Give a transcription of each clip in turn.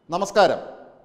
നമസ്കാരം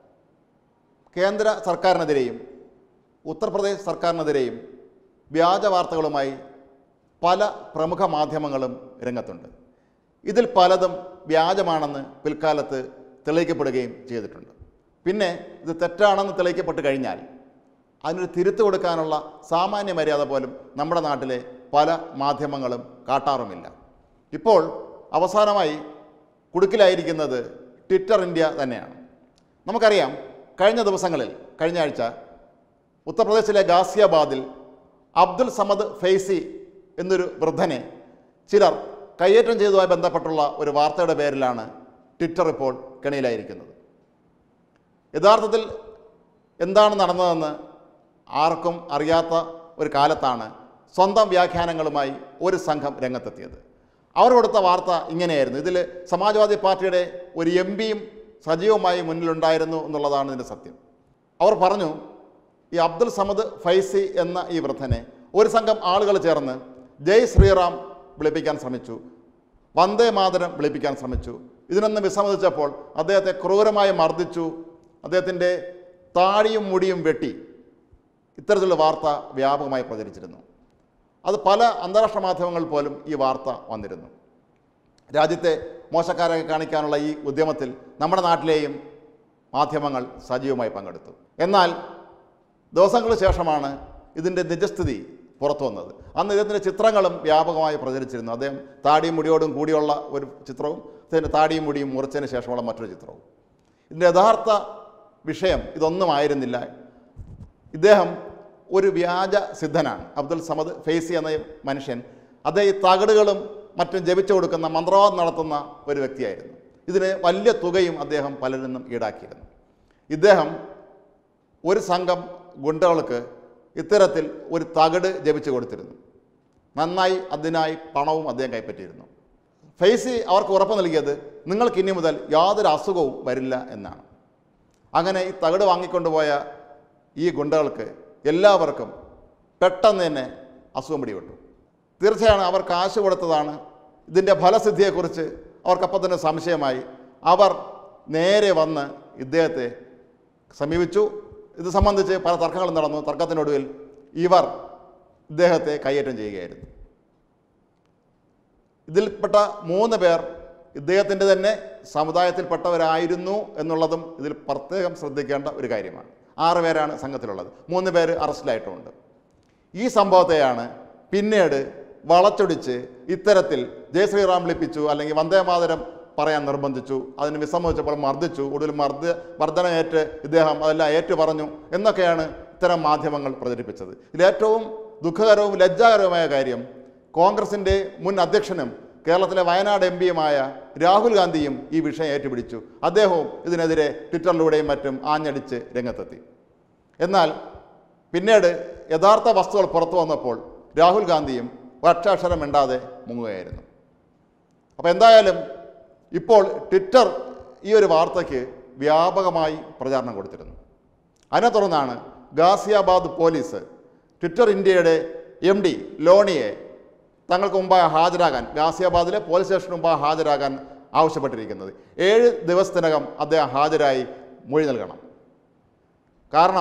കേന്ദ്ര സർക്കാരിനെതിരെയും ഉത്തർപ്രദേശ് സർക്കാരിനെതിരെയും വ്യാജ വാർത്തകളുമായി പല പ്രമുഖ മാധ്യമങ്ങളും രംഗത്തുണ്ട് ഇതിൽ പലതും വ്യാജമാണെന്ന് പിൽക്കാലത്ത് തെളിയിക്കപ്പെടുകയും ചെയ്തിട്ടുണ്ട് പിന്നെ ഇത് തെറ്റാണെന്ന് തെളിയിക്കപ്പെട്ട് കഴിഞ്ഞാൽ അതിനൊരു തിരുത്തു കൊടുക്കാനുള്ള സാമാന്യ മര്യാദ പോലും നമ്മുടെ നാട്ടിലെ പല മാധ്യമങ്ങളും കാട്ടാറുമില്ല ഇപ്പോൾ അവസാനമായി കുടുക്കിലായിരിക്കുന്നത് ട്വിറ്റർ ഇന്ത്യ തന്നെയാണ് നമുക്കറിയാം കഴിഞ്ഞ ദിവസങ്ങളിൽ കഴിഞ്ഞ ആഴ്ച ഉത്തർപ്രദേശിലെ ഗാസിയാബാദിൽ അബ്ദുൽ സമദ് ഫെയ്സി എന്നൊരു വൃദ്ധനെ ചിലർ കയ്യേറ്റം ചെയ്തതുമായി ബന്ധപ്പെട്ടുള്ള ഒരു വാർത്തയുടെ പേരിലാണ് ട്വിറ്റർ ഇപ്പോൾ കെണിയിലായിരിക്കുന്നത് യഥാർത്ഥത്തിൽ എന്താണ് നടന്നതെന്ന് ആർക്കും അറിയാത്ത ഒരു കാലത്താണ് സ്വന്തം വ്യാഖ്യാനങ്ങളുമായി ഒരു സംഘം രംഗത്തെത്തിയത് അവർ കൊടുത്ത വാർത്ത ഇങ്ങനെയായിരുന്നു ഇതിൽ സമാജ്വാദി പാർട്ടിയുടെ ഒരു എം പിയും സജീവമായി മുന്നിലുണ്ടായിരുന്നു എന്നുള്ളതാണ് ഇതിൻ്റെ സത്യം അവർ പറഞ്ഞു ഈ അബ്ദുൽ സമദ് ഫൈസി എന്ന ഈ വൃദ്ധനെ ഒരു സംഘം ആളുകൾ ചേർന്ന് ജയ് ശ്രീറാം വിളിപ്പിക്കാൻ ശ്രമിച്ചു വന്ദേ മാതരം വിളിപ്പിക്കാൻ ശ്രമിച്ചു ഇതിനൊന്ന് വിസമ്മതിച്ചപ്പോൾ അദ്ദേഹത്തെ ക്രൂരമായി മർദ്ദിച്ചു അദ്ദേഹത്തിൻ്റെ താടിയും മുടിയും വെട്ടി ഇത്തരത്തിലുള്ള വാർത്ത വ്യാപകമായി പ്രചരിച്ചിരുന്നു അത് പല അന്താരാഷ്ട്ര മാധ്യമങ്ങൾ പോലും ഈ വാർത്ത വന്നിരുന്നു രാജ്യത്തെ മോശക്കാരെ കാണിക്കാനുള്ള ഈ ഉദ്യമത്തിൽ നമ്മുടെ നാട്ടിലെയും മാധ്യമങ്ങൾ സജീവമായി പങ്കെടുത്തു എന്നാൽ ദിവസങ്ങൾക്ക് ശേഷമാണ് ഇതിൻ്റെ നിജസ്ഥിതി പുറത്തു വന്നത് അന്ന് ഇദ്ദേഹത്തിൻ്റെ ചിത്രങ്ങളും വ്യാപകമായി പ്രചരിച്ചിരുന്നു അദ്ദേഹം താടിയും മുടിയോടും കൂടിയുള്ള ഒരു ചിത്രവും അദ്ദേഹത്തിൻ്റെ താടിയും മുടിയും മുറിച്ചതിന് ശേഷമുള്ള മറ്റൊരു ചിത്രവും ഇതിൻ്റെ യഥാർത്ഥ വിഷയം ഇതൊന്നും ആയിരുന്നില്ല ഇദ്ദേഹം ഒരു വ്യാജ സിദ്ധനാണ് അബ്ദുൽ സമദ് ഫെയ്സി എന്ന ഈ മനുഷ്യൻ അദ്ദേഹം ഈ തകടുകളും മറ്റും ജപിച്ചു കൊടുക്കുന്ന മന്ത്രവാദം നടത്തുന്ന ഒരു വ്യക്തിയായിരുന്നു ഇതിന് വലിയ തുകയും അദ്ദേഹം പലരിൽ നിന്നും ഈടാക്കിയിരുന്നു ഇദ്ദേഹം ഒരു സംഘം ഗുണ്ടകൾക്ക് ഇത്തരത്തിൽ ഒരു തകട് ജപിച്ചു കൊടുത്തിരുന്നു നന്നായി അതിനായി പണവും അദ്ദേഹം കൈപ്പറ്റിയിരുന്നു ഫെയ്സി അവർക്ക് ഉറപ്പ് നൽകിയത് നിങ്ങൾക്ക് ഇനി മുതൽ യാതൊരു അസുഖവും വരില്ല എന്നാണ് അങ്ങനെ ഈ തകട് വാങ്ങിക്കൊണ്ടുപോയ ഈ ഗുണ്ടകൾക്ക് എല്ലാവർക്കും പെട്ടെന്ന് തന്നെ അസുഖം പിടിപെട്ടു തീർച്ചയാണ് അവർ കാശ് കൊടുത്തതാണ് ഇതിൻ്റെ ഫലസിദ്ധിയെക്കുറിച്ച് അവർക്കപ്പം തന്നെ സംശയമായി അവർ നേരെ വന്ന് ഇദ്ദേഹത്തെ സമീപിച്ചു ഇത് സംബന്ധിച്ച് പല തർക്കങ്ങളും നടന്നു തർക്കത്തിനൊടുവിൽ ഇവർ ഇദ്ദേഹത്തെ കൈയേറ്റം ചെയ്യുകയായിരുന്നു ഇതിൽപ്പെട്ട മൂന്ന് പേർ ഇദ്ദേഹത്തിൻ്റെ തന്നെ സമുദായത്തിൽപ്പെട്ടവരായിരുന്നു എന്നുള്ളതും ഇതിൽ പ്രത്യേകം ശ്രദ്ധിക്കേണ്ട ഒരു കാര്യമാണ് ആറ് പേരാണ് സംഘത്തിലുള്ളത് മൂന്ന് പേര് അറസ്റ്റിലായിട്ടുമുണ്ട് ഈ സംഭവത്തെയാണ് പിന്നീട് വളച്ചൊടിച്ച് ഇത്തരത്തിൽ ജയ് ശ്രീറാം വിളിപ്പിച്ചു അല്ലെങ്കിൽ വന്ദേമാതരം പറയാൻ നിർബന്ധിച്ചു അതിന് വിസമ്മതിച്ചപ്പോൾ മർദ്ദിച്ചു ഒടുവിൽ മർദ്ദ മർദ്ദനമേറ്റ് ഇദ്ദേഹം അതെല്ലാം ഏറ്റു പറഞ്ഞു എന്നൊക്കെയാണ് ഇത്തരം മാധ്യമങ്ങൾ പ്രചരിപ്പിച്ചത് ഇതിലേറ്റവും ദുഃഖകരവും ലജ്ജാകരവുമായ കാര്യം കോൺഗ്രസിൻ്റെ മുൻ അധ്യക്ഷനും കേരളത്തിലെ വയനാട് എം പിയുമായ രാഹുൽ ഗാന്ധിയും ഈ വിഷയം ഏറ്റുപിടിച്ചു അദ്ദേഹവും ഇതിനെതിരെ ട്വിറ്ററിലൂടെയും മറ്റും ആഞ്ഞടിച്ച് രംഗത്തെത്തി എന്നാൽ പിന്നീട് യഥാർത്ഥ വസ്തുക്കൾ പുറത്തു വന്നപ്പോൾ രാഹുൽ ഗാന്ധിയും ഒരക്ഷാക്ഷരം മിണ്ടാതെ മുങ്ങുകയായിരുന്നു അപ്പോൾ എന്തായാലും ഇപ്പോൾ ട്വിറ്റർ ഈ ഒരു വാർത്തയ്ക്ക് വ്യാപകമായി പ്രചാരണം കൊടുത്തിരുന്നു അതിനെ തുടർന്നാണ് ഗാസിയാബാദ് പോലീസ് ട്വിറ്റർ ഇന്ത്യയുടെ എം ഡി ലോണിയെ തങ്ങൾക്ക് മുമ്പായി ഹാജരാകാൻ ഗാസിയാബാദിലെ പോലീസ് സ്റ്റേഷന് മുമ്പായി ഹാജരാകാൻ ആവശ്യപ്പെട്ടിരിക്കുന്നത് ഏഴ് ദിവസത്തിനകം അദ്ദേഹം ഹാജരായി മൊഴി നൽകണം കാരണം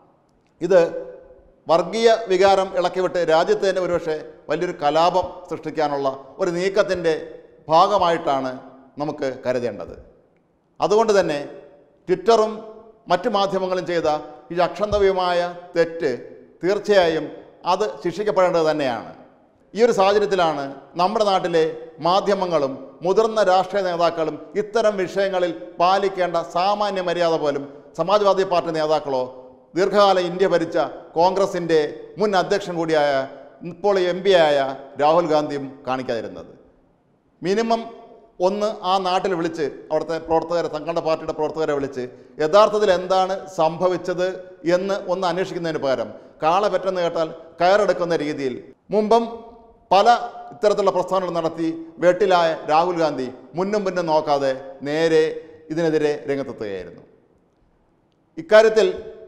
ഇത് വർഗീയ വികാരം ഇളക്കിവിട്ട് രാജ്യത്ത് തന്നെ ഒരുപക്ഷെ വലിയൊരു കലാപം സൃഷ്ടിക്കാനുള്ള ഒരു നീക്കത്തിൻ്റെ ഭാഗമായിട്ടാണ് നമുക്ക് കരുതേണ്ടത് അതുകൊണ്ട് തന്നെ ട്വിറ്ററും മറ്റു മാധ്യമങ്ങളും ചെയ്ത ഈ അക്ഷന്തവ്യമായ തെറ്റ് തീർച്ചയായും അത് ശിക്ഷിക്കപ്പെടേണ്ടത് തന്നെയാണ് ഈ ഒരു സാഹചര്യത്തിലാണ് നമ്മുടെ നാട്ടിലെ മാധ്യമങ്ങളും മുതിർന്ന രാഷ്ട്രീയ നേതാക്കളും ഇത്തരം വിഷയങ്ങളിൽ പാലിക്കേണ്ട സാമാന്യ മര്യാദ പോലും സമാജ്വാദി പാർട്ടി നേതാക്കളോ ദീർഘകാലം ഇന്ത്യ ഭരിച്ച കോൺഗ്രസിൻ്റെ മുൻ അധ്യക്ഷൻ കൂടിയായ ഇപ്പോൾ എം പി ആയ രാഹുൽ ഗാന്ധിയും കാണിക്കാതിരുന്നത് മിനിമം ഒന്ന് ആ നാട്ടിൽ വിളിച്ച് അവിടുത്തെ പ്രവർത്തകരെ തങ്ങളുടെ പാർട്ടിയുടെ പ്രവർത്തകരെ വിളിച്ച് യഥാർത്ഥത്തിൽ എന്താണ് സംഭവിച്ചത് എന്ന് ഒന്ന് അന്വേഷിക്കുന്നതിന് പകരം കാള പറ്റെന്ന് കേട്ടാൽ കയറെടുക്കുന്ന രീതിയിൽ മുമ്പും പല ഇത്തരത്തിലുള്ള പ്രസ്ഥാനങ്ങൾ നടത്തി വെട്ടിലായ രാഹുൽ ഗാന്ധി മുന്നും പിന്നും നോക്കാതെ നേരെ ഇതിനെതിരെ രംഗത്തെത്തുകയായിരുന്നു ഇക്കാര്യത്തിൽ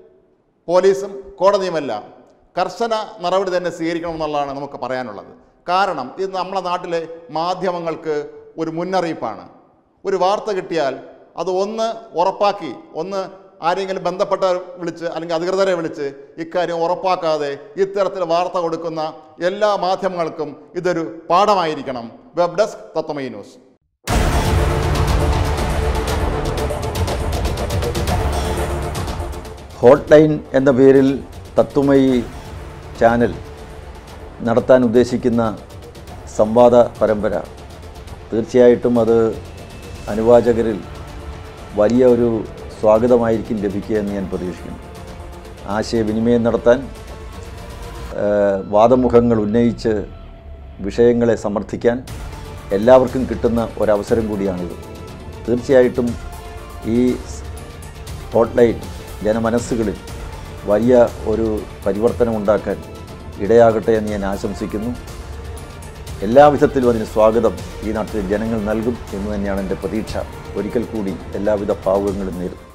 പോലീസും കോടതിയുമെല്ലാം കർശന നടപടി തന്നെ സ്വീകരിക്കണമെന്നുള്ളതാണ് നമുക്ക് പറയാനുള്ളത് കാരണം ഇത് നമ്മുടെ നാട്ടിലെ മാധ്യമങ്ങൾക്ക് ഒരു മുന്നറിയിപ്പാണ് ഒരു വാർത്ത കിട്ടിയാൽ അത് ഒന്ന് ഉറപ്പാക്കി ഒന്ന് ആരെങ്കിലും ബന്ധപ്പെട്ടവർ വിളിച്ച് അല്ലെങ്കിൽ അധികൃതരെ വിളിച്ച് ഇക്കാര്യം ഉറപ്പാക്കാതെ ഇത്തരത്തിൽ വാർത്ത കൊടുക്കുന്ന എല്ലാ മാധ്യമങ്ങൾക്കും ഇതൊരു പാഠമായിരിക്കണം web desk Tatwamayi news hotline എന്ന പേരിൽ തത്വമയി ചാനൽ നടത്താൻ ഉദ്ദേശിക്കുന്ന സംവാദ പരമ്പര തീർച്ചയായിട്ടും അത് അനുവാചകരിൽ വലിയ ഒരു സ്വാഗതമായിരിക്കും ലഭിക്കുക എന്ന് ഞാൻ പ്രതീക്ഷിക്കുന്നു ആശയവിനിമയം നടത്താൻ ആ, വാദമുഖങ്ങൾ ഉന്നയിച്ച് വിഷയങ്ങളെ സമർത്ഥിക്കാൻ എല്ലാവർക്കും കിട്ടുന്ന ഒരവസരം കൂടിയാണിത് തീർച്ചയായിട്ടും ഈ ഹോട്ട്ലൈൻ ജനമനസ്സുകളിൽ വലിയ ഒരു പരിവർത്തനം ഉണ്ടാക്കാൻ ഇടയാകട്ടെ എന്ന് ഞാൻ ആശംസിക്കുന്നു എല്ലാവിധത്തിലും അതിന് സ്വാഗതം ഈ നാട്ടിലെ ജനങ്ങൾ നൽകും എന്ന് തന്നെയാണ് എൻ്റെ പ്രതീക്ഷ ഒരിക്കൽ കൂടി എല്ലാവിധ ഭാവുകങ്ങളും നേരുന്നു